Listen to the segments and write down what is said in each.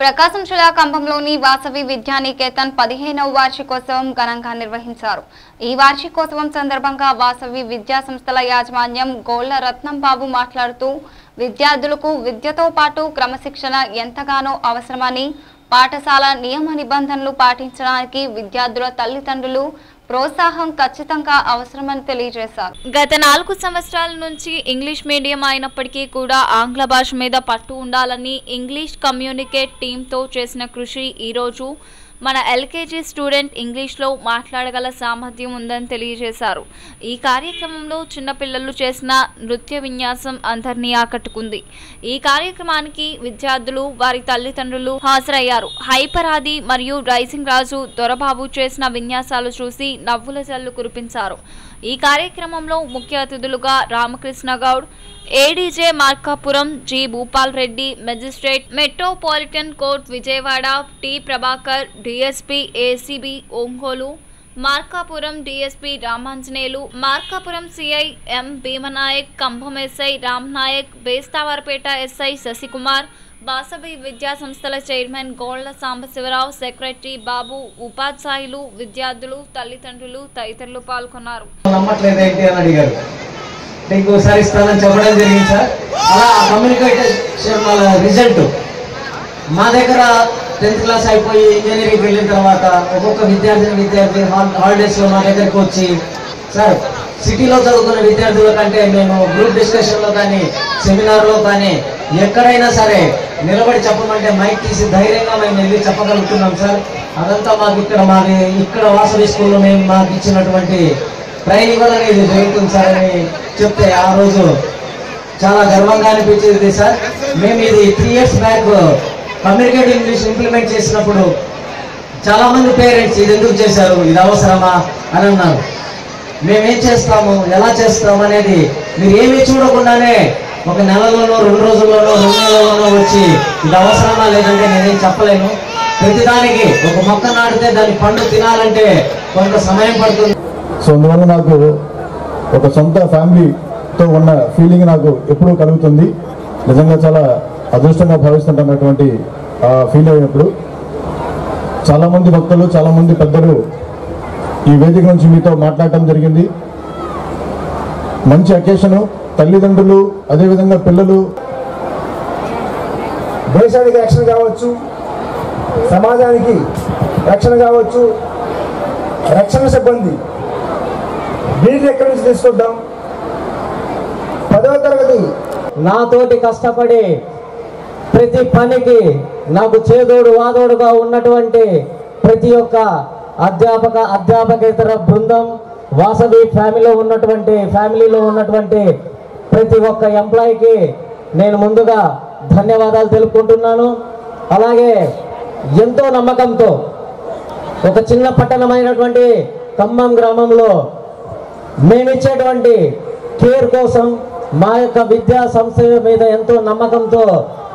ప్రకాశం జిల్లా కంభంలోని వాసవి విద్యానికేతన్ పదిహేనవ వార్షికోత్సవం ఘనంగా నిర్వహించారు ఈ వార్షికోత్సవం సందర్భంగా వాసవి విద్యా సంస్థల యాజమాన్యం గోళ్ల రత్నం బాబు మాట్లాడుతూ విద్యార్థులకు విద్యతో పాటు క్రమశిక్షణ ఎంతగానో అవసరమని పాఠశాల నియమ నిబంధనలు పాటించడానికి విద్యార్థుల తల్లిదండ్రులు ప్రోత్సాహం ఖచ్చితంగా అవసరమని తెలియజేశారు గత నాలుగు సంవత్సరాల నుంచి ఇంగ్లీష్ మీడియం అయినప్పటికీ కూడా ఆంగ్ల భాష మీద పట్టు ఉండాలని ఇంగ్లీష్ కమ్యూనికేట్ టీంతో చేసిన కృషి ఈరోజు మన ఎల్కేజీ స్టూడెంట్ ఇంగ్లీష్లో మాట్లాడగల సామర్థ్యం ఉందని తెలియజేశారు ఈ కార్యక్రమంలో చిన్నపిల్లలు చేసిన నృత్య విన్యాసం అందరినీ ఆకట్టుకుంది ఈ కార్యక్రమానికి విద్యార్థులు వారి తల్లిదండ్రులు హాజరయ్యారు హైపరాది మరియు రైసింగ్ రాజు దొరబాబు చేసిన విన్యాసాలు చూసి నవ్వుల జల్లు కురిపించారు ఈ కార్యక్రమంలో ముఖ్య అతిథులుగా Ramakrishna Goud ADJ Markapuram G Bhupal Reddy magistrate metropolitan court Vijayawada T Prabhakar DSP ACB Ongole Markapuram DSP Ramanjaneyulu Markapuram CI M Bhimanayak Cumbum SI Ram Nayak Bestavaripeta SI Sasikumar Basavi విద్యా సంస్థల చైర్మన్ గోళ్ల సాంబశివరావు సెక్రటరీ బాబు ఉపాధ్యాయులు విద్యార్థులు తల్లిదండ్రులు తదితరులు పాల్గొన్నారు నమ్మట్లేదు ఏంటి అని అడిగారు అంటే ఇంకోసారి ఇస్తానని చెప్పడం జరిగింది సార్ అలా ఆ కమ్యూనికేషన్ వాళ్ళ రిజల్ట్ మా దగ్గర టెన్త్ క్లాస్ అయిపోయి ఇంజనీరింగ్ వెళ్ళిన తర్వాత ఒక్కొక్క విద్యార్థిని విద్యార్థి హాలిడేస్ లో మా దగ్గరికి వచ్చి సార్ సిటీలో చదువుకున్న విద్యార్థుల కంటే మేము గ్రూప్ డిస్కషన్ లో కానీ సెమినార్ లో కానీ ఎక్కడైనా సరే నిలబడి చెప్పమంటే మైక్ తీసి ధైర్యంగా మేము వెళ్ళి చెప్పగలుగుతున్నాం సార్ అదంతా మాకు ఇక్కడ మాది ఇక్కడ వాసవి స్కూల్లో మేము మాకు ఇచ్చినటువంటి ట్రైనింగ్ వల్ల ఇది జరుగుతుంది సార్ అని చెప్తే ఆ రోజు చాలా గర్వంగా అనిపించేది సార్ మేము ఇది three years back communicate English implement చేసినప్పుడు చాలా మంది పేరెంట్స్ ఇది ఎందుకు చేశారు ఇది అవసరమా అని అన్నారు మేమేం చేస్తాము ఎలా చేస్తాము అనేది మీరు ఏమీ చూడకుండానే ఒక నెలలోనో రెండు రోజుల్లోనో రెండు నెలల్లోనో వచ్చి ఇది అవసరమా లేదంటే నేనేం చెప్పలేను ప్రతిదానికి ఒక మొక్క నాటితే దాని పండు తినాలంటే కొంత సమయం పడుతుంది సో అందువల్ల నాకు ఒక సొంత ఫ్యామిలీతో ఉన్న ఫీలింగ్ నాకు ఎప్పుడూ కలుగుతుంది నిజంగా చాలా అదృష్టంగా భావిస్తుంటున్నటువంటి ఫీల్ అయినప్పుడు చాలామంది భక్తులు చాలామంది పెద్దలు ఈ వేదిక నుంచి మీతో మాట్లాడటం జరిగింది మంచి అకేషను తల్లిదండ్రులు అదేవిధంగా పిల్లలు దేశానికి రక్షణ కావచ్చు సమాజానికి రక్షణ కావచ్చు రక్షణ సిబ్బంది వీళ్ళు ఎక్కడి నుంచి తీసుకొద్దాం పదవ తరగతి నాతోటి కష్టపడి ప్రతి పనికి నాకు చేదోడు వాదోడుగా ఉన్నటువంటి ప్రతి ఒక్క అధ్యాపక అధ్యాపకేతర బృందం వాసవి ఫ్యామిలీలో ఉన్నటువంటి ఫ్యామిలీలో ఉన్నటువంటి ప్రతి ఒక్క ఎంప్లాయీకి నేను ముందుగా ధన్యవాదాలు తెలుపుకుంటున్నాను అలాగే ఎంతో నమ్మకంతో ఒక చిన్న పట్టణమైనటువంటి ఖమ్మం గ్రామంలో మేమిచ్చేటువంటి కేర్ కోసం మా యొక్క విద్యా సంస్థ మీద ఎంతో నమ్మకంతో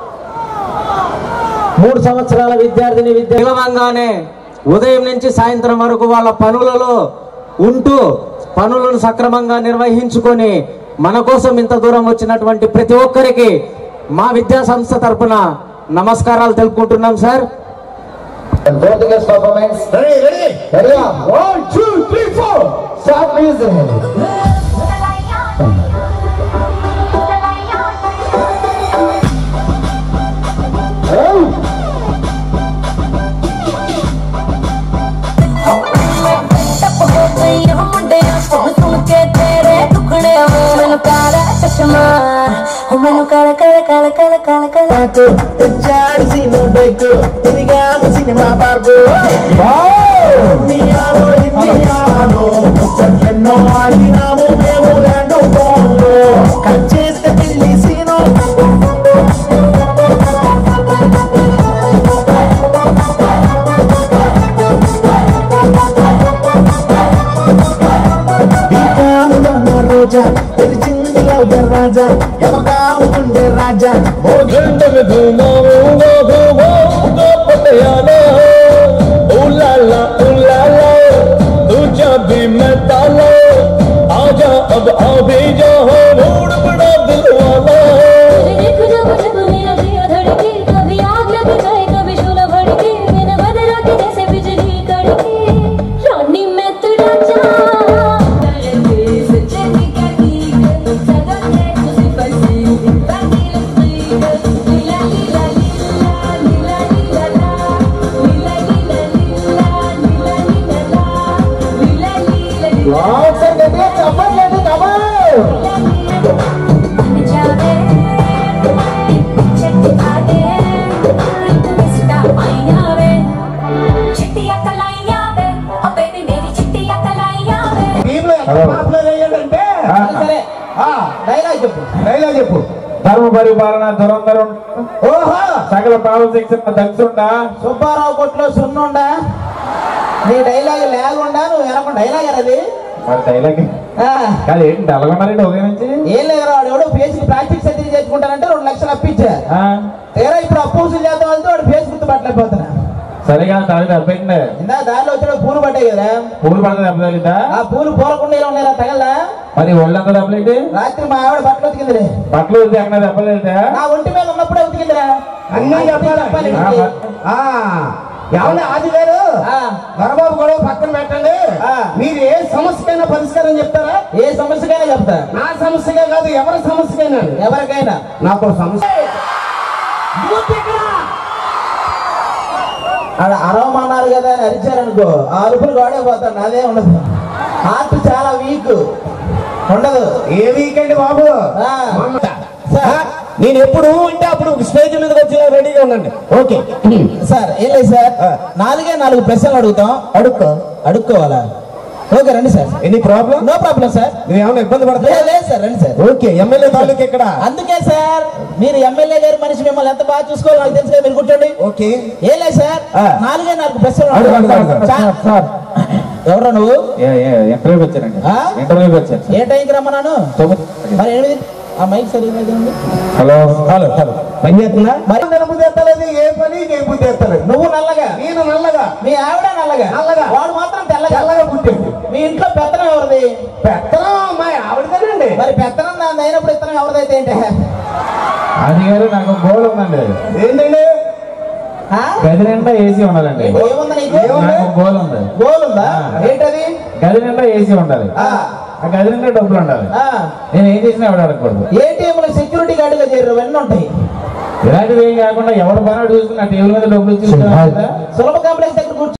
మూడు సంవత్సరాల విద్యార్థిని విద్య నియమంగానే ఉదయం నుంచి సాయంత్రం వరకు వాళ్ళ పనులలో ఉంటూ పనులను సక్రమంగా నిర్వహించుకొని మన కోసం ఇంత దూరం వచ్చినటువంటి ప్రతి ఒక్కరికి మా విద్యా సంస్థ తరపున నమస్కారాలు తెలుపుకుంటున్నాం sir Fourth class performance. Ready, ready, ready. One, two, three, four. Start music. ਟੱਪ ਹੋ ਗਈ ਉਹ ਮੁੰਡਿਆਂ ਸੁਣ ਸੁਣ ਕੇ ਤੇਰੇ ਟੁਕੜੇ ਹੋ ਮੈਨੂੰ ਕਾਲਾ ਚਸ਼ਮਾ ਹੋ ਮੈਨੂੰ ਕਾਲਾ ਕਾਲਾ ਕਾਲਾ ਕਾਲਾ ਕਾਲਾ ਕਾਲਾ Satu, Echar sino beko, Tirigano cinema barbo. Wow! Miano e Miano, perché no andiamo memorando bongo. Canceste bellissimo. Ikaw lang na roja, తెలిసింది లవ్ రాజా ఎవగా ఉండే రాజా ఓ देख जब जब मेरा दिया धड़के कभी आग लग जाए कभी ఒకసారి గట్టిగా చెప్పట్లేదు కమాల్ టీంలో ఎంత పాపులర్ అయ్యాడంటే సరే ఆ, డైలాగ్ చెప్పు డైలాగ్ చెప్పు ధర్మ పరిపాలన దురంధరం ఓహో సకల పాల శిక్షణ దక్షుండా సుబ్బారావు కొట్లో సున్నుండా నీ డైలాగ్ లేకుండా నువ్వు వెనక డైలాగ్ అది మరి డైలాగ్ ఆ, కాదు ఏంటి అలాగన్నారండి ఉదయం నుంచి ఏం లేదు వాడు ఎవడో ఫేస్కి ప్రాక్టీస్ సర్జరీ చేసుకుంటానంటే రెండు లక్షలు అప్పించా ఆ, తీరా ఇప్పుడు అప్పు వసూలు చేద్దాం వెళ్తే వాడు ఫేస్ గుర్తుపట్టలేకపోతున్నా సరిగా తాగి దెబ్బైంది ఇందా దారిలో వచ్చాడు పూలు పట్టాయి కదా పూలు పడితే దెబ్బ తగిలిందా ఆ పూలు పూలకుండా ఇలా ఉన్నారా తగలదా మరి ఒళ్ళంతా దెబ్బలేంటి రాత్రి మా ఆవిడ బట్టలు ఉతికిందిరే బట్టలు వస్తే ఎక్కడ దెబ్బలు వెళ్తా నా ఒంటి మీద ఉన్నప్పుడే ఉతికిందిరా అన్నీ చెప్పాలి చెప్పాలి ఆ, నీకు. ఆ, ఏమన్నా ఆది గారు ఆ, వరబాబు గొడవ పక్కన పెట్టండి ఆ. మీరు ఏ సమస్యకైనా పరిష్కారం చెప్తారా ఏ సమస్యకైనా చెప్తా నా సమస్యగా కాదు ఎవరి సమస్యకైనా ఎవరికైనా నాకు ఒక సమస్య ఆడ అరవమన్నారు కదా అని అరిచారనుకో ఆ అరుపులు గోడే పోతాడు నాదే ఉండదు హార్ట్ చాలా వీక్ ఉండదు ఏ వీకెండ్ బాబు ఆ. సార్, నేను ఎప్పుడు అంటే అప్పుడు స్టేజ్ మీదకి వచ్చి రెడీగా ఉండండి ఓకే సార్ ఏం లేదు సార్ నాలుగే నాలుగు ప్రశ్నలు అడుగుతాం అడుక్కో అడుక్కోవాలా ఓకే రండి sir any problem no problem sir నువ్వు ఏమైనా ఇబ్బంది లేదు పడతా లేదు సార్ రండి సార్ ఓకే ఎమ్మెల్యే తాలూకు ఇక్కడ అందుకే సార్ మీరు ఎమ్మెల్యే గారి మనిషి మిమ్మల్ని ఎంత బాగా చూసుకోవాలో నాకు తెలుసు కదా, మీరు కూర్చోండి ఓకే ఏం లేదు సార్ ఆ. నాలుగే నాలుగు ప్రశ్నలు అడుగు, అడుగు, అడుగుతాం. అడుగు. సార్, సార్ ఎవరా నువ్వు ఇంటర్వ్యూకి వచ్చారండి ఆ? ఇంటర్వ్యూకి వచ్చారు ఏ టైంకి రమ్మన్నాను తొమ్మిది మరి ఎనిమిది ఆ మైక్ సరిగ్గా ఉంది హలో హలో హలో పని చేస్తుందా మరి బుద్ధి ఎత్తలేదు ఏ పని ఏ బుద్ధి ఎత్తలేదు నువ్వు నల్లగా నేను నల్లగా మీ ఆవిడ నల్లగా నల్లగా. వాడు మాత్రం తెల్లగా తెల్లగా పుట్టింది మీ ఇంట్లో పెత్తనం ఎవరిది పెత్తనం మా ఆవిడదేనండి మరి పెత్తనం దాని అయినప్పుడు ఇత్తనం ఎవరిదైతే ఏంటి అది గారు నాకు గోల్ ఉందండి ఏంటండి ఆ? గది నిండా ఏసీ ఉండాలండి ఏముంది నీకు నాకు గోల్ ఉంది గోల్ ఉందా ఏంటది గది నిండా ఏసీ ఉండాలి ఆ, ఆ గది నిండా డబ్బులు ఉండాలి ఆ. నేను ఏం చేసినా ఎవడు అడగకూడదు ATM లో సెక్యూరిటీ గార్డుగా చేరు ఇవన్నీ ఉంటాయి ఇలాంటివి ఏం కాకుండా ఎవడు పని చూసుకుని ఆ టేబుల్ మీద డబ్బులు ఇచ్చి సులభ కాంప్లెక్స్ దగ్గర కూర్చో